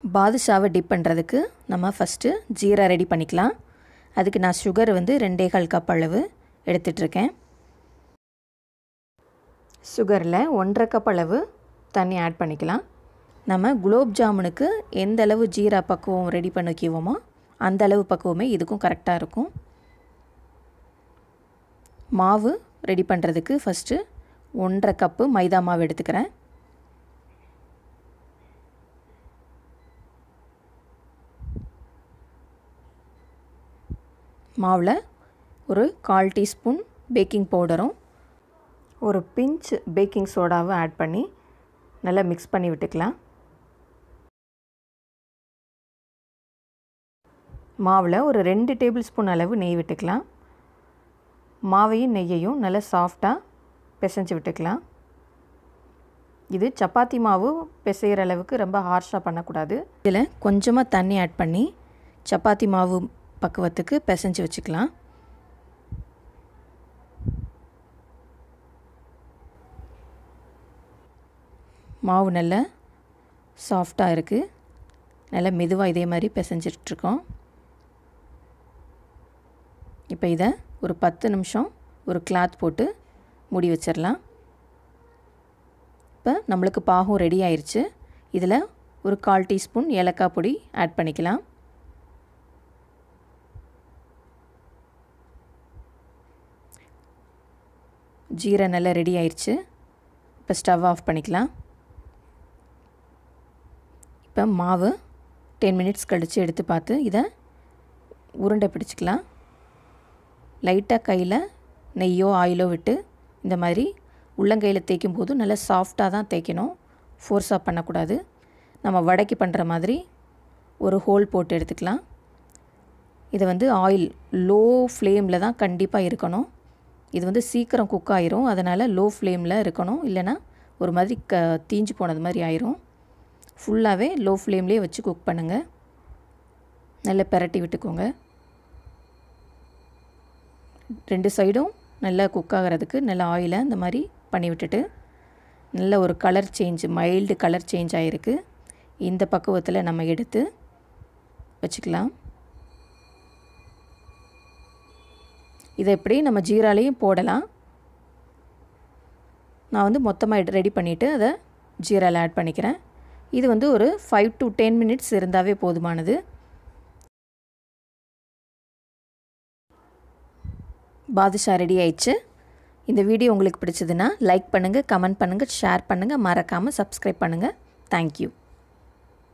பாதுஷாவை tip பண்ணுறதுக்கு நம்ம first jeera ready பண்ணிக்கலாம் அதுக்கு நான் சுகர் வந்து ரெண்டே கால் கப் அளவு எடுத்துட்ருக்கேன் சுகரில் ஒன்றரை கப் அளவு தண்ணி ஆட் பண்ணிக்கலாம் நம்ம குலோப் ஜாமுனுக்கு எந்த அளவு ஜீரா பக்குவம் ரெடி பண்ணிக்குவோமோ அந்த அளவு பக்குவமே இதுக்கும் கரெக்டாக இருக்கும் மாவு ரெடி பண்ணுறதுக்கு ஃபஸ்ட்டு ஒன்றரை கப்பு மைதா மாவு எடுத்துக்கிறேன் மாவில் ஒரு கால் டீஸ்பூன் பேக்கிங் பவுடரும் ஒரு பிஞ்ச் பேக்கிங் சோடாவும் ஆட் பண்ணி நல்லா மிக்ஸ் பண்ணி விட்டுக்கலாம் மாவில் ஒரு ரெண்டு டேபிள் ஸ்பூன் அளவு நெய் விட்டுக்கலாம் மாவையும் நெய்யையும் நல்லா சாஃப்டாக பிசைஞ்சு விட்டுக்கலாம் இது சப்பாத்தி மாவு பிசைகிற அளவுக்கு ரொம்ப ஹார்ஷாக பண்ணக்கூடாது இதில் கொஞ்சமாக தண்ணி ஆட் பண்ணி சப்பாத்தி மாவு பக்குவத்துக்கு பிசைஞ்சு வச்சுக்கலாம் மாவு நல்லா சாஃப்டாக இருக்குது நல்லா மெதுவாக இதே மாதிரி பிசைஞ்சிட்ருக்கோம் இப்போ இதை ஒரு பத்து நிமிஷம் ஒரு கிளாத் போட்டு மூடி வச்சிடலாம் இப்போ நம்மளுக்கு பாகும் ரெடி ஆயிடுச்சு இதில் ஒரு கால் டீஸ்பூன் ஏலக்காய் பொடி ஆட் பண்ணிக்கலாம் ஜீரை நல்லா ரெடி ஆயிடுச்சு இப்போ ஸ்டவ் ஆஃப் பண்ணிக்கலாம் இப்போ மாவு டென் மினிட்ஸ் கழித்து எடுத்து பார்த்து இதை உருண்டை பிடிச்சிக்கலாம் லைட்டாக கையில் நெய்யோ ஆயிலோ விட்டு இந்த மாதிரி உள்ளங்கையில் தேய்க்கும் போது நல்லா சாஃப்டாக தான் தேய்க்கணும் ஃபோர்ஸாக பண்ணக்கூடாது நம்ம வடைக்கு பண்ணுற மாதிரி ஒரு ஹோல் போட்டு எடுத்துக்கலாம் இது வந்து ஆயில் லோ ஃப்ளேமில் தான் கண்டிப்பாக இருக்கணும் இது வந்து சீக்கிரம் குக் ஆயிரும் அதனால் லோ ஃப்ளேமில் இருக்கணும் இல்லைனா ஒரு மாதிரி க தீஞ்சு போனது மாதிரி ஆயிரும் ஃபுல்லாகவே லோ ஃப்ளேம்லேயே வச்சு குக் பண்ணுங்கள் நல்லா பெரட்டி விட்டுக்கோங்க ரெண்டு சைடும் நல்லா குக் ஆகிறதுக்கு நல்லா ஆயிலை இந்த மாதிரி பண்ணி விட்டுட்டு நல்ல ஒரு colour change mild colour change ஆகிருக்கு இந்த பக்குவத்தில் நம்ம எடுத்து வச்சுக்கலாம் இதை எப்படி நம்ம ஜீராலையும் போடலாம் நான் வந்து மொத்தமாக ரெடி பண்ணிவிட்டு அதை ஜீராவில் ஆட் பண்ணிக்கிறேன் இது வந்து ஒரு ஃபைவ் டு டென் மினிட்ஸ் இருந்தாவே போதுமானது பாதுஷா ரெடி ஆயிடுச்சு இந்த வீடியோ உங்களுக்கு பிடிச்சதுன்னா லைக் பண்ணுங்கள் கமெண்ட் பண்ணுங்கள் ஷேர் பண்ணுங்கள் மறக்காமல் சப்ஸ்கிரைப் பண்ணுங்கள் தேங்க்யூ